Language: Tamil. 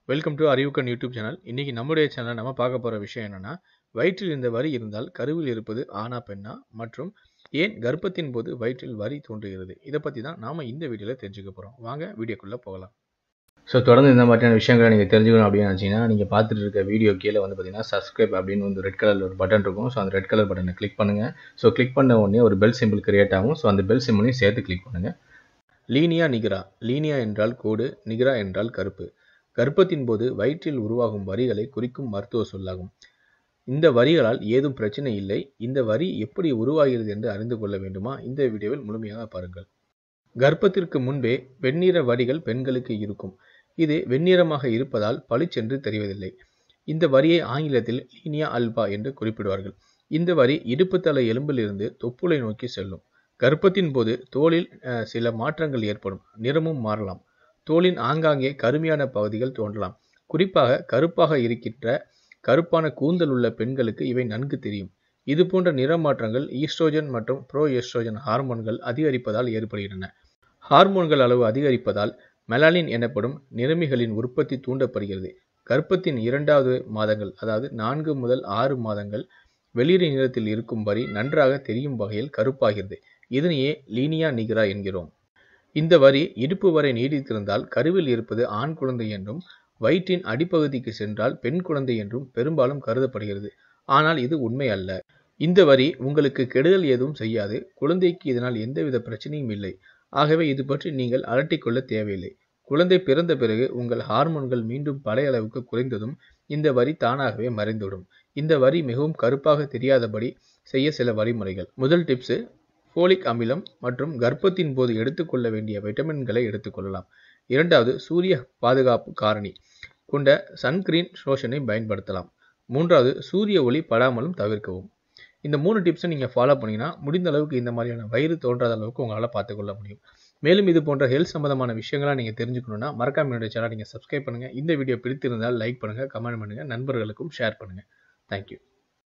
welcome to Arivukkan YouTube channel இன்னைக்கு நம்முடைய சேனல் நம்ம பார்க்க போகிற விஷயம் என்னன்னா வயிற்றில் இந்த வரி இருந்தால் கருவில் இருப்பது ஆனா பெண்ணா மற்றும் ஏன் கர்ப்பத்தின் போது வயிற்றில் வரி தோன்றுகிறது இதை பற்றி தான் நாம் இந்த வீடியோவில் தெரிஞ்சுக்க போகிறோம் வாங்க வீடியோக்குள்ளே போகலாம் ஸோ தொடர்ந்து இந்த மாதிரியான விஷயங்களை நீங்கள் தெரிஞ்சுக்கணும் அப்படின்னு நினச்சிங்கன்னா நீங்கள் பார்த்துட்டு இருக்க வீடியோ கீழே வந்து பார்த்தீங்கன்னா சப்ஸ்கிரைப் அப்படின்னு வந்து ரெட் கலரில் ஒரு பட்டன் இருக்கும் ஸோ அந்த ரெட் கலர் பட்டனை கிளிக் பண்ணுங்கள் ஸோ கிளிக் பண்ண உடனே ஒரு பெல் சிம்பிள் கிரியேட் ஆகும் ஸோ அந்த பெல் சிம்பிளையும் சேர்த்து கிளிக் பண்ணுங்கள் லீனியா நிகரா லீனியா என்றால் கோடு நிகரா என்றால் கருப்பு கர்ப்பத்தின் போது வயிற்றில் உருவாகும் வரிகளை குறிக்கும் மருத்துவ சொல்லாகும் இந்த வரிகளால் ஏதும் பிரச்சனை இல்லை இந்த வரி எப்படி உருவாகிறது என்று அறிந்து கொள்ள வேண்டுமா இந்த வீடியோவில் முழுமையாக பாருங்கள் கர்ப்பத்திற்கு முன்பே வெண்ணிற வரிகள் பெண்களுக்கு இருக்கும் இது வெண்ணிறமாக இருப்பதால் பளிச்சென்று தெரிவதில்லை இந்த வரியை ஆங்கிலத்தில் லீனியா அல்பா என்று குறிப்பிடுவார்கள் இந்த வரி இடுப்புத்தலை எலும்பிலிருந்து தொப்புளை நோக்கி செல்லும் கர்ப்பத்தின் போது தோலில் அஹ், சில மாற்றங்கள் ஏற்படும் நிறமும் மாறலாம் தோலின் ஆங்காங்கே கருமையான பகுதிகள் தோன்றலாம் குறிப்பாக கருப்பாக இருக்கின்ற கருப்பான கூந்தல் உள்ள பெண்களுக்கு இவை நன்கு தெரியும் இது போன்ற நிற மாற்றங்கள் ஈஸ்ட்ரோஜன் மற்றும் ப்ரோ எஸ்ட்ரோஜன் ஹார்மோன்கள் அதிகரிப்பதால் ஏற்படுகின்றன ஹார்மோன்கள் அளவு அதிகரிப்பதால் மெலானின் எனப்படும் நிறமிகளின் உற்பத்தி தூண்டப்படுகிறது கர்ப்பத்தின் இரண்டாவது மாதங்கள் அதாவது நான்கு முதல் ஆறு மாதங்கள் வெளிரி நிறத்தில் இருக்கும் வரி நன்றாக தெரியும் வகையில் கருப்பாகிறது இதனையே லீனியா நிகரா என்கிறோம் இந்த வரி இடுப்பு வரை நீடித்திருந்தால் கருவில் இருப்பது ஆண் குழந்தை என்றும் வயிற்றின் அடிப்பகுதிக்கு சென்றால் பெண் குழந்தை என்றும் பெரும்பாலும் கருதப்படுகிறது ஆனால் இது உண்மை அல்ல இந்த வரி உங்களுக்கு கெடுதல் எதுவும் செய்யாது குழந்தைக்கு இதனால் எந்தவித பிரச்சனையும் இல்லை ஆகவே இது பற்றி நீங்கள் அலட்டிக்கொள்ள தேவையில்லை குழந்தை பிறந்த பிறகு உங்கள் ஹார்மோன்கள் மீண்டும் பழைய அளவுக்கு குறைந்ததும் இந்த வரி தானாகவே மறைந்துவிடும் இந்த வரி மிகவும் கருப்பாக தெரியாதபடி செய்ய சில வழிமுறைகள் முதல் டிப்ஸு ஃபோலிக் அமிலம் மற்றும் கர்ப்பத்தின் போது எடுத்துக்கொள்ள வேண்டிய விட்டமின்களை எடுத்துக்கொள்ளலாம் இரண்டாவது சூரிய பாதுகாப்பு காரணி கொண்ட சன்கிரீன் லோஷனை பயன்படுத்தலாம் மூன்றாவது சூரிய ஒளி படாமலும் தவிர்க்கவும் இந்த மூணு டிப்ஸை நீங்கள் ஃபாலோ பண்ணீங்கன்னா முடிந்த அளவுக்கு இந்த மாதிரியான வயிறு தோன்றாத அளவுக்கு உங்களால் பார்த்துக்கொள்ள முடியும் மேலும் இது போன்ற ஹெல்த் சம்பந்தமான விஷயங்களாக நீங்கள் தெரிஞ்சுக்கணுன்னா மறக்காம என்னுடைய சேனல் நீங்கள் சப்ஸ்கிரைப் பண்ணுங்கள் இந்த வீடியோ பிடித்திருந்தால் லைக் பண்ணுங்கள் கமெண்ட் பண்ணுங்கள் நண்பர்களுக்கும் ஷேர் பண்ணுங்கள் தேங்க்யூ